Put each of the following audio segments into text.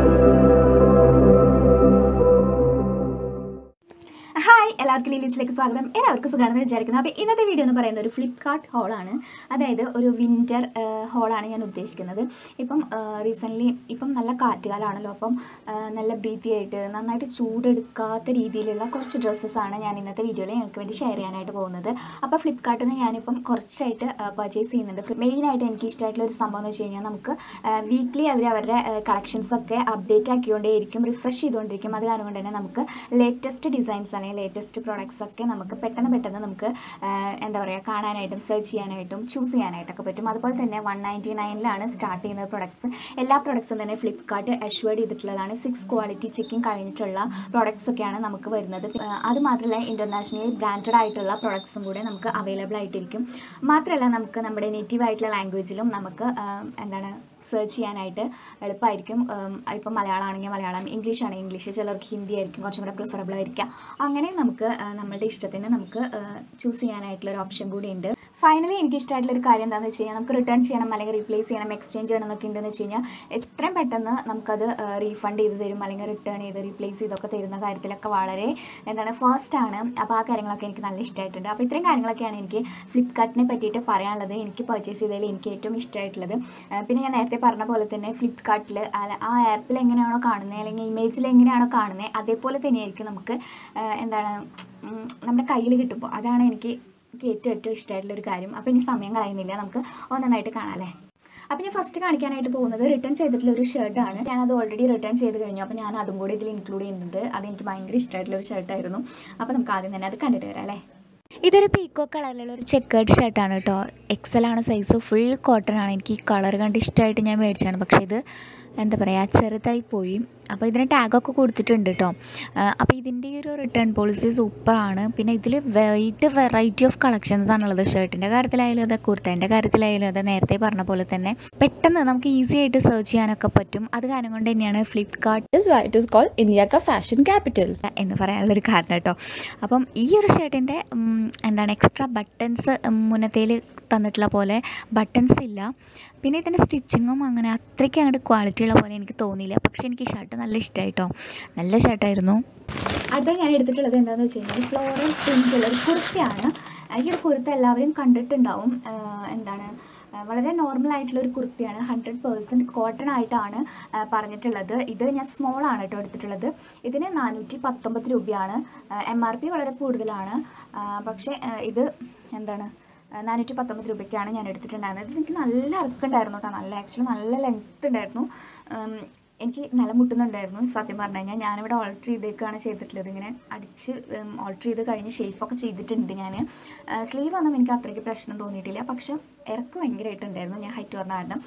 Hi എല്ലാവർക്കും ലീലീസിലേക്ക് സ്വാഗതം എല്ലാവർക്കും സുഖമാണെന്ന് വിചാരിക്കുന്നു അപ്പോൾ ഇന്നത്തെ വീഡിയോ എന്ന് പറയുന്നത് ഒരു ഫ്ലിപ്കാർട്ട് ഹോളാണ് അതായത് ഒരു വിൻ്റർ ഹോളാണ് ഞാൻ ഉദ്ദേശിക്കുന്നത് ഇപ്പം റീസെൻ്റ്ലി ഇപ്പം നല്ല കാറ്റുകാലമാണല്ലോ അപ്പം ആ, നല്ല ബ്രീത്തി ആയിട്ട് നന്നായിട്ട് ചൂടെടുക്കാത്ത രീതിയിലുള്ള കുറച്ച് ഡ്രസ്സസ്സാണ് ഞാൻ ഇന്നത്തെ വീഡിയോയിൽ ഞങ്ങൾക്ക് വേണ്ടി ഷെയർ ചെയ്യാനായിട്ട് പോകുന്നത് അപ്പോൾ ഫ്ലിപ്കാർട്ടിൽ നിന്ന് ഞാനിപ്പം കുറച്ചായിട്ട് പർച്ചേസ് ചെയ്യുന്നുണ്ട് മെയിനായിട്ട് എനിക്ക് ഇഷ്ടമായിട്ടുള്ള ഒരു സംഭവം എന്ന് വെച്ച് കഴിഞ്ഞാൽ നമുക്ക് വീക്ക്ലി അവർ അവരുടെ കളക്ഷൻസ് ഒക്കെ അപ്ഡേറ്റ് ആക്കിക്കൊണ്ടേയിരിക്കും റിഫ്രഷ് ചെയ്തുകൊണ്ടിരിക്കും അത് കാരണം കൊണ്ട് തന്നെ നമുക്ക് ലേറ്റസ്റ്റ് ഡിസൈൻസ് അല്ലെങ്കിൽ ലേറ്റസ്റ്റ് പ്രോഡക്ട്സ് ഒക്കെ നമുക്ക് പെട്ടെന്ന് പെട്ടെന്ന് നമുക്ക് ആ, എന്താ പറയുക കാണാനായിട്ടും സെർച്ച് ചെയ്യാനായിട്ടും ചൂസ് ചെയ്യാനായിട്ടൊക്കെ പറ്റും അതുപോലെ തന്നെ വൺ നയൻറ്റി നയനിലാണ് സ്റ്റാർട്ട് ചെയ്യുന്ന പ്രൊഡക്ട്സ് എല്ലാ പ്രൊഡക്ട്സും തന്നെ ഫ്ലിപ്കാർട്ട് അഷ്വേർഡ് ചെയ്തിട്ടുള്ളതാണ് സിക്സ് ക്വാളിറ്റി ചെക്കിംഗ് കഴിഞ്ഞിട്ടുള്ള പ്രോഡക്ട്സ് ഒക്കെയാണ് നമുക്ക് വരുന്നത് ആ, അത് മാത്രമല്ല ഇൻ്റർനാഷണലി ബ്രാൻഡഡ് ആയിട്ടുള്ള പ്രൊഡക്ട്സും കൂടെ നമുക്ക് അവൈലബിൾ ആയിട്ടിരിക്കും മാത്രമല്ല നമുക്ക് നമ്മുടെ നേറ്റീവ് ആയിട്ടുള്ള ലാംഗ്വേജിലും നമുക്ക് ആ, എന്താണ് സെർച്ച് ചെയ്യാനായിട്ട് എളുപ്പമായിരിക്കും ഇപ്പം മലയാളം ആണെങ്കിൽ മലയാളം ഇംഗ്ലീഷ് ആണെങ്കിൽ ഇംഗ്ലീഷ് ചിലർക്ക് ഹിന്ദി ആയിരിക്കും കുറച്ചും കൂടെ പ്രിഫറബിൾ ആയിരിക്കാം അങ്ങനെ നമുക്ക് ആ, നമ്മളുടെ ഇഷ്ടത്തിന് നമുക്ക് ചൂസ് ചെയ്യാനായിട്ടുള്ള ഒരു ഓപ്ഷൻ കൂടി ഉണ്ട് ഫൈനലി എനിക്ക് ഇഷ്ടമായിട്ടുള്ള ഒരു കാര്യം എന്താണെന്ന് വെച്ച് കഴിഞ്ഞാൽ നമുക്ക് റിട്ടേൺ ചെയ്യണം അല്ലെങ്കിൽ റീപ്ലേസ് ചെയ്യണം എക്സ്ചേഞ്ച് ചെയ്യണം എന്നൊക്കെ ഉണ്ടെന്ന് വെച്ച് കഴിഞ്ഞാൽ എത്രയും പെട്ടെന്ന് നമുക്കത് റീഫണ്ട് ചെയ്ത് തരും അല്ലെങ്കിൽ റിട്ടേൺ ചെയ്ത് റീപ്ലേസ് ചെയ്തൊക്കെ തരുന്ന കാര്യത്തിലൊക്കെ വളരെ എന്താണ് ഫാസ്റ്റ് ആണ് അപ്പോൾ ആ കാര്യങ്ങളൊക്കെ എനിക്ക് നല്ല ഇഷ്ടമായിട്ടുണ്ട് അപ്പോൾ ഇത്രയും കാര്യങ്ങളൊക്കെയാണ് എനിക്ക് ഫ്ലിപ്കാർട്ടിനെ പറ്റിയിട്ട് പറയാനുള്ളത് എനിക്ക് പർച്ചേസ് ചെയ്തതിൽ എനിക്ക് ഏറ്റവും ഇഷ്ടമായിട്ടുള്ളത് ആ, പിന്നെ ഞാൻ നേരത്തെ പറഞ്ഞ പോലെ തന്നെ ഫ്ലിപ്കാർട്ടിൽ ആ ആപ്പിൽ എങ്ങനെയാണോ കാണുന്നത് അല്ലെങ്കിൽ ഇമേജിൽ എങ്ങനെയാണോ കാണുന്നത് അതേപോലെ തന്നെയായിരിക്കും നമുക്ക് ആ, എന്താണ് ഉം, നമ്മുടെ കയ്യിൽ കിട്ടുമ്പോൾ അതാണ് എനിക്ക് എനിക്ക് ഏറ്റവും ഏറ്റവും ഇഷ്ടമായിട്ടുള്ള ഒരു കാര്യം അപ്പോൾ ഇനി സമയം കളയുന്നില്ല നമുക്ക് ഒന്നൊന്നായിട്ട് കാണാമല്ലേ അപ്പോൾ ഞാൻ ഫസ്റ്റ് കാണിക്കാനായിട്ട് പോകുന്നത് റിട്ടേൺ ചെയ്തിട്ടുള്ള ഒരു ഷർട്ടാണ് ഞാനത് ഓൾറെഡി റിട്ടേൺ ചെയ്ത് കഴിഞ്ഞു അപ്പോൾ ഞാൻ അതും കൂടി ഇതിൽ ഇൻക്ലൂഡ് ചെയ്യുന്നുണ്ട് അതെനിക്ക് ഭയങ്കര ഇഷ്ടമായിട്ടുള്ള ഒരു ഷർട്ടായിരുന്നു അപ്പോൾ നമുക്ക് ആദ്യം തന്നെ അത് കണ്ടിട്ട് വരാം അല്ലേ ഇതൊരു പീക്കോ കളറിലുള്ള ഒരു ചെക്കേർഡ് ഷർട്ടാണ് കേട്ടോ എക്സൽ ആണ് സൈസ് ഫുൾ കോട്ടൺ ആണ് എനിക്ക് ഈ കളർ കണ്ട് ഇഷ്ടമായിട്ട് ഞാൻ മേടിച്ചാണ് പക്ഷേ ഇത് എന്താ പറയുക ചെറുതായി പോയി അപ്പോൾ ഇതിന് ടാഗൊക്കെ കൊടുത്തിട്ടുണ്ട് കേട്ടോ അപ്പോൾ ഇതിൻ്റെ ഈ ഒരു റിട്ടേൺ പോളിസി സൂപ്പറാണ് പിന്നെ ഇതിൽ വൈറ്റ് വെറൈറ്റി ഓഫ് കളക്ഷൻസ് ആണുള്ളത് ഷർട്ടിൻ്റെ കാര്യത്തിലായാലും അതെ കുർത്തേൻ്റെ കാര്യത്തിലായാലും അതെ നേരത്തെ പറഞ്ഞ പോലെ തന്നെ പെട്ടെന്ന് നമുക്ക് ഈസി ആയിട്ട് സെർച്ച് ചെയ്യാനൊക്കെ പറ്റും അത് കാരണം കൊണ്ട് തന്നെയാണ് Flipkart is why it is called India ka fashion capital. എന്ന് പറയാനുള്ളൊരു കാരണം കേട്ടോ അപ്പം ഈ ഒരു ഷർട്ടിൻ്റെ എന്താണ് എക്സ്ട്രാ ബട്ടൺസ് മുന്നത്തേൽ തന്നിട്ടുള്ള പോലെ ബട്ടൺസ് ഇല്ല പിന്നെ ഇതിൻ്റെ സ്റ്റിച്ചിങ്ങും അങ്ങനെ അത്രയ്ക്ക് അങ്ങോട്ട് ക്വാളിറ്റി ഉള്ള പോലെ എനിക്ക് തോന്നിയില്ല പക്ഷേ എനിക്ക് ഈ ഷർട്ട് നല്ല ഇഷ്ടമായിട്ടോ നല്ല ഷർട്ടായിരുന്നു അടുത്ത ഞാൻ എടുത്തിട്ടുള്ളത് എന്താണെന്ന് വെച്ച് കഴിഞ്ഞാൽ ഫ്ലോറൽ പ്രിൻ്റുള്ള ഒരു കുർത്തയാണ് ഈ ഒരു കുർത്ത എല്ലാവരും കണ്ടിട്ടുണ്ടാവും ആ, എന്താണ് ആ, വളരെ നോർമൽ ആയിട്ടുള്ള ഒരു കുർത്തിയാണ് ഹൺഡ്രഡ് പേഴ്സൻറ്റ് കോട്ടൺ ആയിട്ടാണ് ആ, പറഞ്ഞിട്ടുള്ളത് ഇത് ഞാൻ സ്മോൾ ആണ് കേട്ടോ എടുത്തിട്ടുള്ളത് ഇതിന് നാനൂറ്റി പത്തൊമ്പത് രൂപയാണ് എം ആർ പി വളരെ കൂടുതലാണ് ആ, പക്ഷേ ആ, ഇത് എന്താണ് നാനൂറ്റി പത്തൊമ്പത് രൂപയ്ക്കാണ് ഞാൻ എടുത്തിട്ടുണ്ടായിരുന്നത് ഇത് എനിക്ക് നല്ല ഇറക്കുണ്ടായിരുന്നു കേട്ടോ നല്ല ആക്ച്വലി നല്ല ലെങ്ത് ഉണ്ടായിരുന്നു ഉം, എനിക്ക് നിലം മുട്ടുന്നുണ്ടായിരുന്നു സത്യം പറഞ്ഞു കഴിഞ്ഞാൽ ഞാനിവിടെ ഓൾട്ടർ ചെയ്തേക്കാണ് ചെയ്തിട്ടുള്ളത് ഇങ്ങനെ അടിച്ച് ഓൾട്ടർ ചെയ്ത് കഴിഞ്ഞ് ഷേപ്പൊക്കെ ചെയ്തിട്ടുണ്ട് ഞാൻ സ്ലീവ് ഒന്നും എനിക്ക് അത്രയ്ക്ക് പ്രശ്നം തോന്നിയിട്ടില്ല പക്ഷെ ഇറക്കം ഭയങ്കരമായിട്ടുണ്ടായിരുന്നു ഞാൻ ഹൈറ്റ് പറഞ്ഞ കാരണം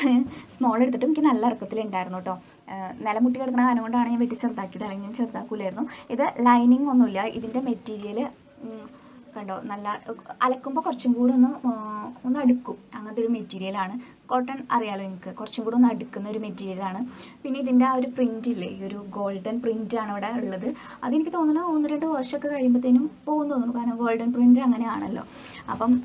സ്മോൾ എടുത്തിട്ടും എനിക്ക് നല്ല ഇറക്കത്തിലുണ്ടായിരുന്നു കേട്ടോ നിലമുട്ടി കിടക്കുന്ന കാരണം കൊണ്ടാണ് ഞാൻ വെട്ടി ചെറുതാക്കിയത് അല്ലെങ്കിൽ ഞാൻ ചെറുതാക്കൂലായിരുന്നു ഇത് ലൈനിങ് ഒന്നുമില്ല ഇതിൻ്റെ മെറ്റീരിയൽ കണ്ടോ നല്ല അലക്കുമ്പോൾ കുറച്ചും കൂടി ഒന്ന് ആ, ഒന്ന് അടുക്കും അങ്ങനത്തെ ഒരു മെറ്റീരിയലാണ് കോട്ടൺ അറിയാലോ എനിക്ക് കുറച്ചും കൂടി ഒന്ന് അടുക്കുന്ന ഒരു മെറ്റീരിയലാണ് പിന്നെ ഇതിൻ്റെ ആ ഒരു പ്രിൻ്റ് ഇല്ലേ ഈ ഒരു ഗോൾഡൻ പ്രിൻ്റ് ആണ് ഇവിടെ ഉള്ളത് അതെനിക്ക് തോന്നുന്നു ഒന്ന് രണ്ട് വർഷമൊക്കെ കഴിയുമ്പോഴത്തേനും പോകും തോന്നുന്നു കാരണം ഗോൾഡൻ പ്രിൻ്റ് അങ്ങനെയാണല്ലോ അപ്പം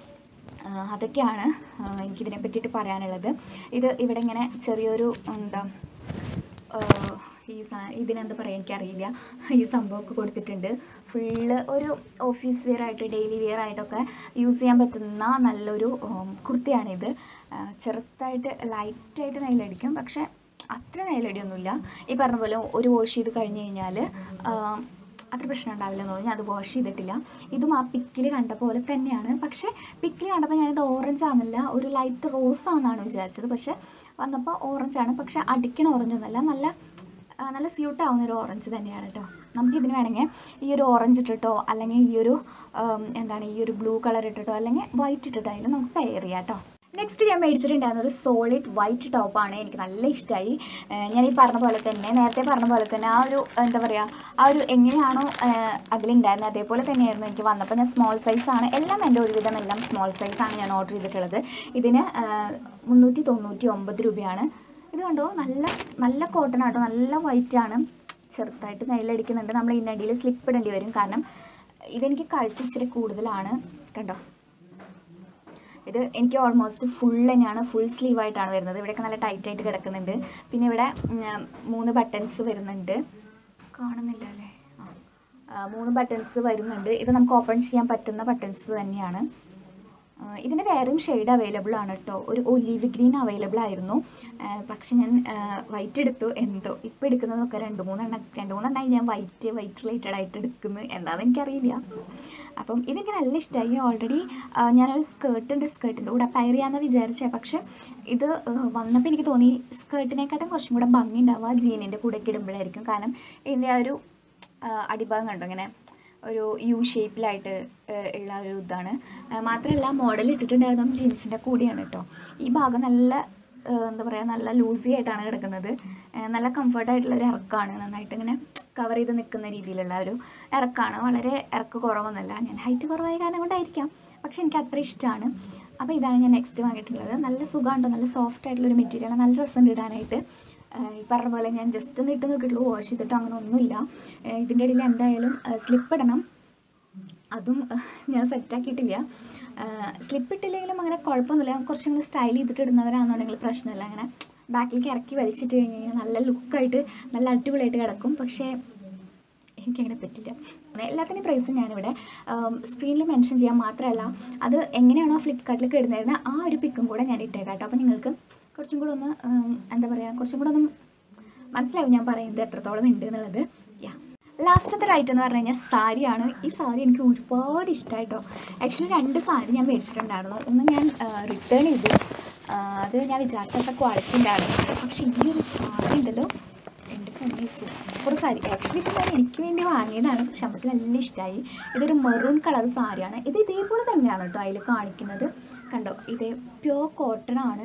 ആ, അതൊക്കെയാണ് ആ, എനിക്കിതിനെ പറ്റിയിട്ട് പറയാനുള്ളത് ഇത് ഇവിടെ ഇങ്ങനെ ചെറിയൊരു എന്താ ആ, ഈ സാ ഇതിനെന്താ പറയുക എനിക്കറിയില്ല ഈ സംഭവമൊക്കെ കൊടുത്തിട്ടുണ്ട് ഫുള്ള് ഒരു ഓഫീസ് വെയർ ആയിട്ട് ഡെയിലി വെയർ ആയിട്ടൊക്കെ യൂസ് ചെയ്യാൻ പറ്റുന്ന നല്ലൊരു ഉം, കുർത്തിയാണിത് ആ, ചെറുതായിട്ട് ലൈറ്റായിട്ട് നെയിലടിക്കും പക്ഷേ അത്ര നെയിലടിയൊന്നുമില്ല ഈ പറഞ്ഞ പോലെ ഒരു വാഷ് ചെയ്ത് കഴിഞ്ഞ് കഴിഞ്ഞാൽ അത്ര പ്രശ്നം ഉണ്ടാവില്ല എന്ന് പറഞ്ഞു ഞാൻ അത് വാഷ് ചെയ്തിട്ടില്ല ഇതും ആ പിക്കിൽ കണ്ട പോലെ തന്നെയാണ് പക്ഷേ പിക്കിൽ കണ്ടപ്പോൾ ഞാനിത് ഓറഞ്ച് ആണെന്നില്ല ഒരു ലൈറ്റ് റോസ് ആണെന്നാണ് വിചാരിച്ചത് പക്ഷേ വന്നപ്പോൾ ഓറഞ്ചാണ് പക്ഷേ അടിക്കണ ഓറഞ്ച് ഒന്നുമല്ല നല്ല ആ, നല്ല സ്യൂട്ട് ആവുന്ന ഒരു ഓറഞ്ച് തന്നെയാണ് കേട്ടോ നമുക്ക് ഇതിന് വേണമെങ്കിൽ ഈ ഒരു ഓറഞ്ച് ഇട്ടിട്ടോ അല്ലെങ്കിൽ ഈ ഒരു ഉം, എന്താണ് ഈ ഒരു ബ്ലൂ കളർ ഇട്ടിട്ടോ അല്ലെങ്കിൽ വൈറ്റ് ഇട്ടിട്ടായാലും നമുക്ക് പെയർ ചെയ്യാം കേട്ടോ നെക്സ്റ്റ് ഞാൻ മേടിച്ചിട്ടുണ്ടായിരുന്ന ഒരു സോളിഡ് വൈറ്റ് ടോപ്പാണ് എനിക്ക് നല്ല ഇഷ്ടമായി ഞാൻ ഈ പറഞ്ഞ പോലെ തന്നെ നേരത്തെ പറഞ്ഞ പോലെ തന്നെ ആ ഒരു എന്താ പറയുക ആ ഒരു എങ്ങനെയാണോ ഏഹ്, അതിലുണ്ടായിരുന്നത് അതേപോലെ തന്നെയായിരുന്നു എനിക്ക് വന്നപ്പോൾ ഞാൻ സ്മോൾ സൈസാണ് എല്ലാം എൻ്റെ ഒരുവിധം എല്ലാം സ്മോൾ സൈസാണ് ഞാൻ ഓർഡർ ചെയ്തിട്ടുള്ളത് ഇതിന് ഏഹ്, മുന്നൂറ്റി തൊണ്ണൂറ്റി ഒമ്പത് രൂപയാണ് ഇത് കണ്ടോ നല്ല നല്ല കോട്ടൺ ആട്ടോ നല്ല വൈറ്റ് ആണ് ചെറുതായിട്ട് നെല്ലടിക്കുന്നുണ്ട് നമ്മൾ ഇന്നടിയിൽ സ്ലിപ്പ് ഇടേണ്ടി വരും കാരണം ഇതെനിക്ക് കഴുത്ത് ഇച്ചിരി കൂടുതലാണ് കണ്ടോ ഇത് എനിക്ക് ഓൾമോസ്റ്റ് ഫുൾ തന്നെയാണ് ഫുൾ സ്ലീവ് ആയിട്ടാണ് വരുന്നത് ഇവിടെയൊക്കെ നല്ല ടൈറ്റ് ആയിട്ട് കിടക്കുന്നുണ്ട് പിന്നെ ഇവിടെ ഉം, മൂന്ന് ബട്ടൺസ് വരുന്നുണ്ട് കാണുന്നില്ല അല്ലേ ആ. ആ, മൂന്ന് ബട്ടൺസ് വരുന്നുണ്ട് ഇത് നമുക്ക് ഓപ്പൺ ചെയ്യാൻ പറ്റുന്ന ബട്ടൺസ് തന്നെയാണ് ആ, ഇതിന് വേറെയും ഷെയ്ഡ് അവൈലബിൾ ആണ് കേട്ടോ ഒരു ഒലീവ് ഗ്രീൻ അവൈലബിൾ ആയിരുന്നു ആ, പക്ഷെ ഞാൻ വൈറ്റ് എടുത്തു എന്തോ ഇപ്പോൾ എടുക്കുന്നതൊക്കെ രണ്ട് മൂന്നെണ്ണം രണ്ട് മൂന്നെണ്ണമായി ഞാൻ വൈറ്റ് വൈറ്റ് റിലേറ്റഡ് ആയിട്ട് എടുക്കുന്നു എന്താണെന്ന് എനിക്കറിയില്ല അപ്പം ഇതെനിക്ക് നല്ല ഇഷ്ടമായി ഓൾറെഡി ഞാനൊരു സ്കേർട്ട് ഉണ്ട് സ്കേർട്ടിൻ്റെ കൂടെ പയർ ചെയ്യാമെന്ന് വിചാരിച്ചത് പക്ഷെ ഇത് വന്നപ്പോൾ എനിക്ക് തോന്നി സ്കേർട്ടിനെക്കാട്ടും കുറച്ചും കൂടെ ഭംഗി ഉണ്ടാവുക ജീനിൻ്റെ കൂടെ ഒക്കെ ഇടുമ്പോഴായിരിക്കും കാരണം ഇതിൻ്റെ ആ ഒരു ആ, അടിഭാഗം കണ്ടോ ഇങ്ങനെ ഒരു യു ഷേപ്പിലായിട്ട് ഉള്ള ഒരു ഇതാണ് ആ, മാത്രമല്ല മോഡൽ ഇട്ടിട്ടുണ്ടായിരുന്ന ജീൻസിൻ്റെ കൂടിയാണ് കേട്ടോ ഈ ഭാഗം നല്ല ആ, എന്താ പറയുക നല്ല ലൂസി ആയിട്ടാണ് കിടക്കുന്നത് ആ, നല്ല കംഫർട്ടായിട്ടുള്ള ഒരു ഇറക്കമാണ് നന്നായിട്ട് ഇങ്ങനെ കവർ ചെയ്ത് നിൽക്കുന്ന രീതിയിലുള്ള ഒരു ഇറക്കമാണ് വളരെ ഇറക്ക് കുറവൊന്നുമല്ല ഞാൻ ഹൈറ്റ് കുറവായ കാരണം കൊണ്ടായിരിക്കാം പക്ഷെ എനിക്ക് അത്ര ഇഷ്ടമാണ് അപ്പോൾ ഇതാണ് ഞാൻ നെക്സ്റ്റ് വാങ്ങിയിട്ടുള്ളത് നല്ല സുഖമുണ്ടോ നല്ല സോഫ്റ്റ് ആയിട്ടുള്ള ഒരു മെറ്റീരിയൽ നല്ല രസമുണ്ട് ഇടാനായിട്ട് ആഹ് ഈ പറഞ്ഞ പോലെ ഞാൻ ജസ്റ്റ് ഒന്ന് ഇട്ട് നോക്കിയിട്ടുള്ളൂ വാഷ് ചെയ്തിട്ടോ അങ്ങനെ ഒന്നുമില്ല ആഹ് ഇതിൻ്റെ ഇടയിൽ എന്തായാലും സ്ലിപ്പ് ഇടണം അതും ആഹ് ഞാൻ സെറ്റാക്കിയിട്ടില്ല സ്ലിപ്പ് ഇട്ടില്ലെങ്കിലും അങ്ങനെ കുഴപ്പമൊന്നുമില്ല കുറച്ചും കൂടി സ്റ്റൈൽ ചെയ്തിട്ട് ഇടുന്നവരാണെന്നുണ്ടെങ്കിൽ പ്രശ്നമില്ല അങ്ങനെ ബാക്കിലേക്ക് ഇറക്കി വലിച്ചിട്ട് കഴിഞ്ഞ് കഴിഞ്ഞാൽ നല്ല ലുക്കായിട്ട് നല്ല അടിപൊളിയായിട്ട് കിടക്കും പക്ഷേ എനിക്കങ്ങനെ പറ്റില്ല എല്ലാത്തിൻ്റെയും പ്രൈസ് ഞാനിവിടെ സ്ക്രീനിൽ മെൻഷൻ ചെയ്യാൻ മാത്രമല്ല അത് എങ്ങനെയാണോ ഫ്ലിപ്കാർട്ടിലേക്ക് ഇടുന്നതിന് ആ ഒരു പിക്കും കൂടെ ഞാൻ ഇട്ടേക്കാം കേട്ടോ അപ്പോൾ നിങ്ങൾക്ക് കുറച്ചും കൂടെ ഒന്ന് ഉം, എന്താ പറയുക കുറച്ചും കൂടെ ഒന്ന് മനസ്സിലാവും ഞാൻ പറയുന്നത് എത്രത്തോളം ഉണ്ട് എന്നുള്ളത് യാ ലാസ്റ്റത്തെ റൈറ്റ് എന്ന് പറഞ്ഞു കഴിഞ്ഞാൽ സാരിയാണ് ഈ സാരി എനിക്ക് ഒരുപാട് ഇഷ്ടമായിട്ടോ ആക്ച്വലി രണ്ട് സാരി ഞാൻ മേടിച്ചിട്ടുണ്ടായിരുന്നു ഒന്ന് ഞാൻ റിട്ടേൺ ചെയ്തു ആ, അത് ഞാൻ വിചാരിച്ചത്ര ക്വാളിറ്റി ഉണ്ടായിരുന്നു പക്ഷേ ഈ ഒരു സാരി ഉണ്ടല്ലോ എൻ്റെ പൊന്നി സൂപ്പർ സാരി ആക്ച്വലി ഇത് ഞാൻ എനിക്ക് വേണ്ടി വാങ്ങിയതാണ് പക്ഷെ നമുക്ക് നല്ല ഇഷ്ടമായി ഇതൊരു മെറൂൺ കളർ സാരിയാണ് ഇത് ഇതേപോലെ തന്നെയാണ് കേട്ടോ അതിൽ കാണിക്കുന്നത് കണ്ടോ ഇതേ പ്യോർ കോട്ടൺ ആണ്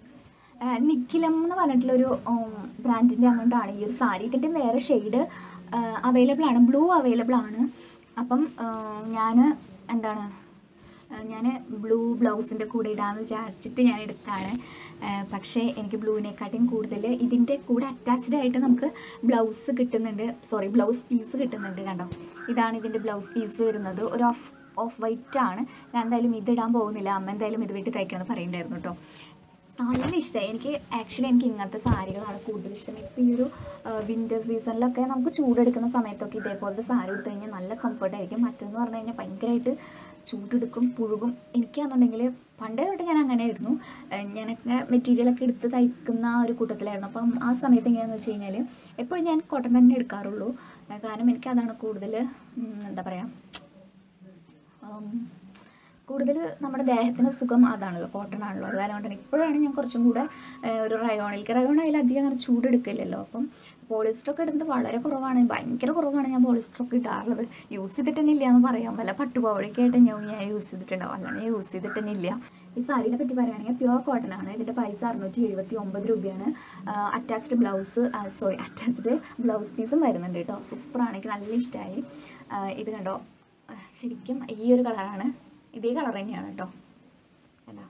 ആ, നിഖിലം എന്ന് പറഞ്ഞിട്ടുള്ളൊരു ബ്രാൻഡിൻ്റെ അങ്ങോട്ടാണ് ഈ ഒരു സാരി ഇതിൻ്റെ വേറെ ഷെയ്ഡ് അവൈലബിൾ ആണ് ബ്ലൂ അവൈലബിൾ ആണ് അപ്പം ഞാൻ എന്താണ് ഞാൻ ബ്ലൂ ബ്ലൗസിൻ്റെ കൂടെ ഇടാമെന്ന് വിചാരിച്ചിട്ട് ഞാൻ എടുത്താണ് ആ, പക്ഷേ എനിക്ക് ബ്ലൂവിനെക്കാട്ടിയും കൂടുതൽ ഇതിൻ്റെ കൂടെ അറ്റാച്ച്ഡ് ആയിട്ട് നമുക്ക് ബ്ലൗസ് കിട്ടുന്നുണ്ട് സോറി ബ്ലൗസ് പീസ് കിട്ടുന്നുണ്ട് കണ്ടോ ഇതാണ് ഇതിൻ്റെ ബ്ലൗസ് പീസ് വരുന്നത് ഒരു ഓഫ് ഓഫ് വൈറ്റ് ആണ് ഞാൻ എന്തായാലും ഇത് ഇടാൻ പോകുന്നില്ല അമ്മ എന്തായാലും ഇത് വീട്ടിൽ തയ്ക്കണമെന്ന് പറയുന്നുണ്ടായിരുന്നു കേട്ടോ നല്ല ഇഷ്ടമായി എനിക്ക് ആക്ച്വലി എനിക്ക് ഇങ്ങനത്തെ സാരികളാണ് കൂടുതൽ ഇഷ്ടം ഇപ്പോൾ ഈ ഒരു വിൻ്റർ സീസണിലൊക്കെ നമുക്ക് ചൂടെടുക്കുന്ന സമയത്തൊക്കെ ഇതേപോലത്തെ സാരി എടുത്തു കഴിഞ്ഞാൽ നല്ല കംഫർട്ടായിരിക്കും മറ്റെന്ന് പറഞ്ഞു കഴിഞ്ഞാൽ ഭയങ്കരമായിട്ട് ചൂടെടുക്കും പുഴുകും എനിക്കാണെന്നുണ്ടെങ്കിൽ പണ്ടേ തൊട്ട് ഞാൻ അങ്ങനെയായിരുന്നു ഏഹ് ഞാനൊക്കെ മെറ്റീരിയലൊക്കെ എടുത്ത് തയ്ക്കുന്ന ആ ഒരു കൂട്ടത്തിലായിരുന്നു അപ്പം ആ സമയത്ത് എങ്ങനെയാണെന്ന് വെച്ച് കഴിഞ്ഞാൽ എപ്പോഴും ഞാൻ കോട്ടൺ തന്നെ എടുക്കാറുള്ളൂ ഏഹ് കാരണം എനിക്ക് അതാണ് കൂടുതൽ ഉം, എന്താ പറയുക കൂടുതൽ നമ്മുടെ ദേഹത്തിന് സുഖം അതാണല്ലോ കോട്ടൺ ആണല്ലോ അത് കാരണം കൊണ്ടാണ് ഇപ്പോഴാണ് ഞാൻ കുറച്ചും കൂടെ ഏഹ്, ഒരു റയോണിലേക്ക് റയോൺ അതിൽ അധികം അങ്ങനെ ചൂടെടുക്കില്ലല്ലോ അപ്പം പോളിസ്റ്റർ ഒക്കെ ഇടുന്നത് വളരെ കുറവാണ് ഭയങ്കര കുറവാണ് ഞാൻ പോളിസ്റ്റർ ഒക്കെ ഇടാറുള്ളത് യൂസ് ചെയ്തിട്ട് തന്നെ ഇല്ല എന്ന് പറയാം വല്ല പട്ടുപാവടയൊക്കെ ആയിട്ട് ഞാൻ ഞാൻ യൂസ് ചെയ്തിട്ടുണ്ടാവും അല്ലാണ്ട് യൂസ് ചെയ്തിട്ട് തന്നെ ഇല്ല ഈ സാരീനെ പറ്റി പറയുകയാണെങ്കിൽ പ്യുവർ കോട്ടൺ ആണ് ഇതിൻ്റെ പൈസ അറുന്നൂറ്റി എഴുപത്തി ഒമ്പത് രൂപയാണ് attached blouse sorry attached blouse പീസും വരുന്നുണ്ട് കേട്ടോ സൂപ്പറാണ് എനിക്ക് നല്ല ഇഷ്ടമായി ഇത് കണ്ടോ ആ, ശരിക്കും ഈ ഒരു കളറാണ് ഇതേ കളർ തന്നെയാണ് കേട്ടോ കണ്ടോ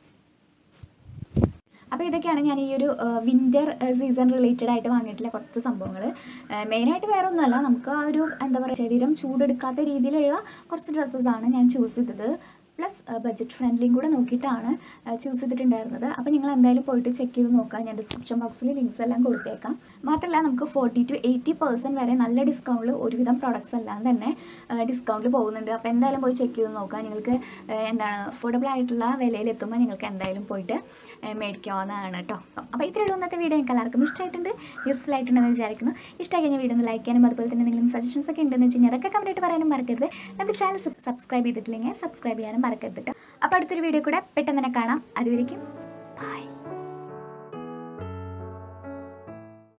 അപ്പോൾ ഇതൊക്കെയാണ് ഞാൻ ഈ ഒരു വിൻ്റർ സീസൺ റിലേറ്റഡ് ആയിട്ട് വാങ്ങിയിട്ടുള്ള കുറച്ച് സംഭവങ്ങൾ മെയിനായിട്ട് വേറെ ഒന്നുമല്ല നമുക്ക് ആ ഒരു എന്താ പറയുക ശരീരം ചൂടെടുക്കാത്ത രീതിയിലുള്ള കുറച്ച് ഡ്രസ്സസാണ് ഞാൻ ചൂസ് ചെയ്തത് പ്ലസ് ബഡ്ജറ്റ് ഫ്രണ്ട്ലിയും കൂടെ നോക്കിയിട്ടാണ് ചൂസ് ചെയ്തിട്ടുണ്ടായിരുന്നത് അപ്പോൾ നിങ്ങൾ എന്തായാലും പോയിട്ട് ചെക്ക് ചെയ്ത് നോക്കുക ഞാൻ ഡിസ്ക്രിപ്ഷൻ ബോക്സിൽ ലിങ്ക്സ് എല്ലാം കൊടുത്തേക്കാം മാത്രമല്ല നമുക്ക് ഫോർട്ടി ടു എയ്റ്റി പെർസെൻറ്റ് വരെ നല്ല ഡിസ്കൗണ്ടിൽ ഒരുവിധം പ്രോഡക്ട്സ് എല്ലാം തന്നെ ഡിസ്കൗണ്ടിൽ പോകുന്നുണ്ട് അപ്പോൾ എന്തായാലും പോയി ചെക്ക് ചെയ്ത് നോക്കുക നിങ്ങൾക്ക് ആ, എന്താണ് അഫോർഡബിൾ ആയിട്ടുള്ള വിലയിൽ എത്തുമ്പോൾ നിങ്ങൾക്ക് എന്തായാലും പോയിട്ട് ആ, മേടിക്കാവുന്നതാണ് കേട്ടോ അപ്പോൾ ഇത്രയുള്ള ഇന്നത്തെ വീഡിയോ നിങ്ങൾക്ക് എല്ലാവർക്കും ഇഷ്ടമായിട്ടുണ്ട് യൂസ്ഫുൾ ആയിട്ടുണ്ടെന്ന് വിചാരിക്കുന്നു ഇഷ്ടമായി കഴിഞ്ഞ വീഡിയോ ഒന്ന് ലൈക്ക് ചെയ്യാനും അതുപോലെ തന്നെ എന്തെങ്കിലും സജഷൻസ് ഒക്കെ ഉണ്ടെന്ന് വെച്ച് കഴിഞ്ഞാൽ അതൊക്കെ കമൻറ്റായിട്ട് പറയാനും മറക്കരുത് നമ്മുടെ ചാനൽ സബ്സ്ക്രൈബ് ചെയ്തിട്ടില്ലെങ്കിൽ സബ്സ്ക്രൈബ് ചെയ്യാനും മറക്കരുത് കേട്ടോ അപ്പോൾ അടുത്തൊരു വീഡിയോ കൂടെ പെട്ടെന്ന് തന്നെ കാണാം അതുവരേക്കും